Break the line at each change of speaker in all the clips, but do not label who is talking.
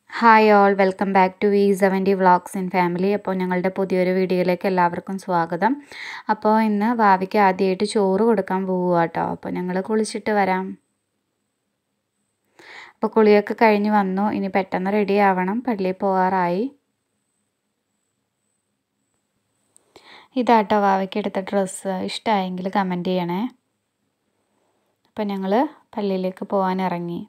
hi all welcome back to V seventy vlogs in family അപ്പോൾ ഞങ്ങളുടെ പുതിയൊരു വീഡിയോയിലേക്ക് എല്ലാവർക്കും സ്വാഗതം അപ്പോൾ ഇന്ന് ഭാവിക്ക് ആദ്യമായിട്ട് ചോറ് കൊടുക്കാൻ പോവുക കേട്ടോ അപ്പോൾ ഞങ്ങൾ കുളിച്ചിട്ട് വരാം അപ്പോൾ കുളിയൊക്കെ കഴിഞ്ഞ് വന്നു ഇനി പെട്ടെന്ന് റെഡി ആവണം പള്ളിയിൽ പോകാറായി ഇതാട്ടോ വാവയ്ക്ക് എടുത്ത ഡ്രസ്സ് ഇഷ്ടമായെങ്കിൽ കമൻറ്റ് ചെയ്യണേ അപ്പോൾ ഞങ്ങൾ പള്ളിയിലേക്ക് പോകാൻ ഇറങ്ങി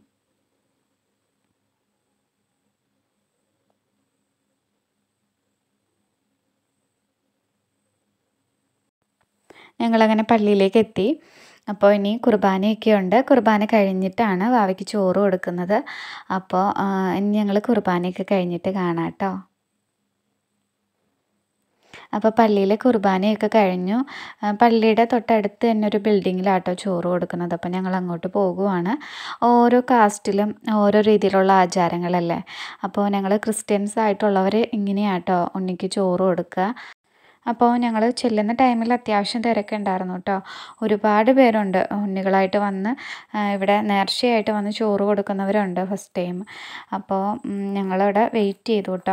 ഞങ്ങളങ്ങനെ പള്ളിയിലേക്ക് എത്തി അപ്പോൾ ഇനി കുർബാനയൊക്കെ ഉണ്ട് കുർബാന കഴിഞ്ഞിട്ടാണ് വാവയ്ക്ക് ചോറ് കൊടുക്കുന്നത് അപ്പോൾ ഇനി ഞങ്ങൾ കുർബാനയൊക്കെ കഴിഞ്ഞിട്ട് കാണാം കേട്ടോ അപ്പോൾ പള്ളിയിലെ കുർബാനയൊക്കെ കഴിഞ്ഞു പള്ളിയുടെ തൊട്ടടുത്ത് തന്നെ ഒരു ബിൽഡിങ്ങിലാട്ടോ ചോറ് കൊടുക്കുന്നത് അപ്പോൾ ഞങ്ങൾ അങ്ങോട്ട് പോകുവാണ് ഓരോ കാസ്റ്റിലും ഓരോ രീതിയിലുള്ള ആചാരങ്ങളല്ലേ അപ്പോൾ ഞങ്ങൾ ക്രിസ്ത്യൻസ് ആയിട്ടുള്ളവർ ഇങ്ങനെയാട്ടോ ഉണ്ണിക്ക് ചോറ് കൊടുക്കുക അപ്പോൾ ഞങ്ങൾ ചെല്ലുന്ന ടൈമിൽ അത്യാവശ്യം തിരക്ക് ഉണ്ടായിരുന്നു കേട്ടോ ഒരുപാട് പേരുണ്ട് ഉണ്ണികളായിട്ട് വന്ന് ഇവിടെ നേർച്ചയായിട്ട് വന്ന് ചോറ് കൊടുക്കുന്നവരുണ്ട് ഫസ്റ്റ് ടൈം അപ്പോൾ ഞങ്ങളവിടെ വെയിറ്റ് ചെയ്തു കേട്ടോ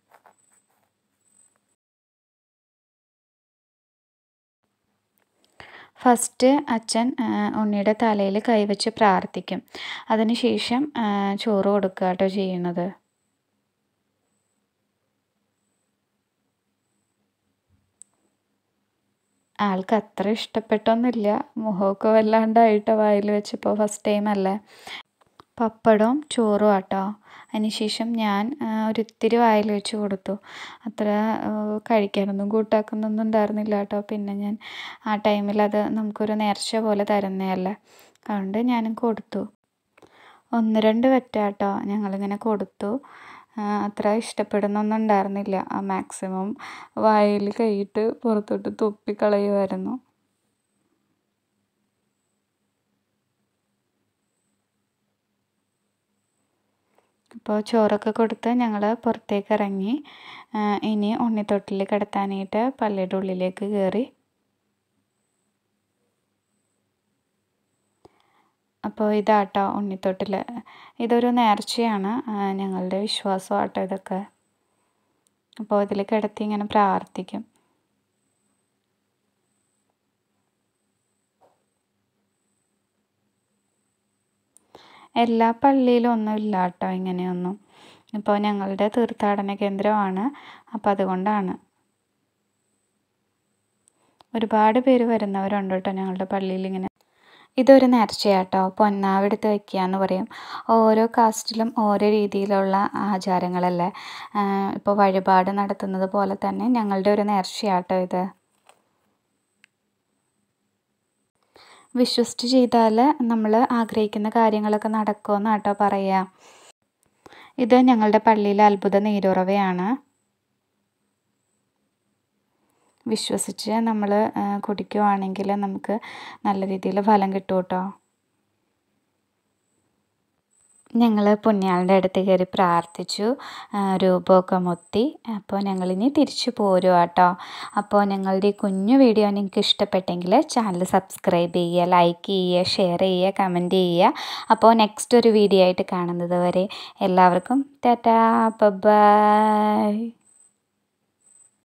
ഫസ്റ്റ് അച്ഛൻ ഉണ്ണിയുടെ തലയിൽ കൈവച്ച് പ്രാർത്ഥിക്കും അതിനുശേഷം ചോറ് കൊടുക്കുക കേട്ടോ ചെയ്യുന്നത് ആൾക്ക് അത്ര ഇഷ്ടപ്പെട്ടൊന്നുമില്ല മുഖമൊക്കെ വല്ലാണ്ടായിട്ട് വായിൽ വെച്ചപ്പോൾ ഫസ്റ്റ് ടൈം അല്ലേ പപ്പടവും ചോറും ആട്ടോ അതിനുശേഷം ഞാൻ ഒരിത്തിരി വായിൽ വെച്ച് കൊടുത്തു അത്ര കഴിക്കാനൊന്നും കൂട്ടാക്കുന്നൊന്നും ഉണ്ടായിരുന്നില്ല കേട്ടോ പിന്നെ ഞാൻ ആ ടൈമിൽ അത് നമുക്കൊരു നേർച്ച പോലെ തരുന്നതല്ലേ അതുകൊണ്ട് ഞാനും കൊടുത്തു ഒന്ന് രണ്ട് വെറ്റാട്ടോ ഞങ്ങളിങ്ങനെ കൊടുത്തു അത്ര ഇഷ്ടപ്പെടുന്നൊന്നും ഉണ്ടായിരുന്നില്ല ആ മാക്സിമം വായിൽ കൈയിട്ട് പുറത്തോട്ട് തുപ്പിക്കളയുമായിരുന്നു അപ്പോൾ ചോറൊക്കെ കൊടുത്ത് ഞങ്ങൾ പുറത്തേക്ക് ഇറങ്ങി ഇനി ഉണ്ണിത്തൊട്ടിൽ കിടത്താനായിട്ട് പള്ളിയുടെ ഉള്ളിലേക്ക് കയറി അപ്പോൾ ഇതാട്ടോ ഉണ്ണിത്തൊട്ടിൽ ഇതൊരു നേർച്ചയാണ് ഞങ്ങളുടെ വിശ്വാസമാട്ടോ ഇതൊക്കെ അപ്പോൾ ഇതിൽ കിടത്തി ഇങ്ങനെ പ്രാർത്ഥിക്കും എല്ലാ പള്ളിയിലും ഒന്നും ഇല്ല കേട്ടോ ഇങ്ങനെയൊന്നും ഇപ്പോൾ ഞങ്ങളുടെ തീർത്ഥാടന കേന്ദ്രമാണ് അപ്പോൾ അതുകൊണ്ടാണ് ഒരുപാട് പേര് വരുന്നവരുണ്ട് കേട്ടോ ഞങ്ങളുടെ പള്ളിയിൽ ഇങ്ങനെ ഇതൊരു നേർച്ചയാട്ടോ പൊന്നാവെടുത്ത് വയ്ക്കുക എന്ന് പറയും ഓരോ കാസ്റ്റിലും ഓരോ രീതിയിലുള്ള ആചാരങ്ങളല്ലേ ഇപ്പോൾ വഴിപാട് നടത്തുന്നത് പോലെ തന്നെ ഞങ്ങളുടെ ഒരു നേർച്ചയാട്ടോ ഇത് വിശ്വസിച്ച് ചെയ്താൽ നമ്മൾ ആഗ്രഹിക്കുന്ന കാര്യങ്ങളൊക്കെ നടക്കുമെന്നാട്ടോ പറയുക ഇത് ഞങ്ങളുടെ പള്ളിയിലെ അത്ഭുത നീരുറവയാണ് വിശ്വസിച്ച് നമ്മൾ കുടിക്കുവാണെങ്കിൽ നമുക്ക് നല്ല രീതിയിൽ ഫലം കിട്ടും കേട്ടോ ഞങ്ങൾ പുണ്യാളുടെ അടുത്ത് കയറി പ്രാർത്ഥിച്ചു രൂപമൊക്കെ മുത്തി അപ്പോൾ ഞങ്ങളിനി തിരിച്ചു പോരും കേട്ടോ അപ്പോൾ ഞങ്ങളുടെ ഈ കുഞ്ഞു വീഡിയോ നിങ്ങൾക്ക് ഇഷ്ടപ്പെട്ടെങ്കിൽ ചാനൽ സബ്സ്ക്രൈബ് ചെയ്യുക ലൈക്ക് ചെയ്യുക ഷെയർ ചെയ്യുക കമൻറ്റ് ചെയ്യുക അപ്പോൾ നെക്സ്റ്റ് ഒരു വീഡിയോ ആയിട്ട് കാണുന്നത് വരെ എല്ലാവർക്കും ടാറ്റാ ബൈ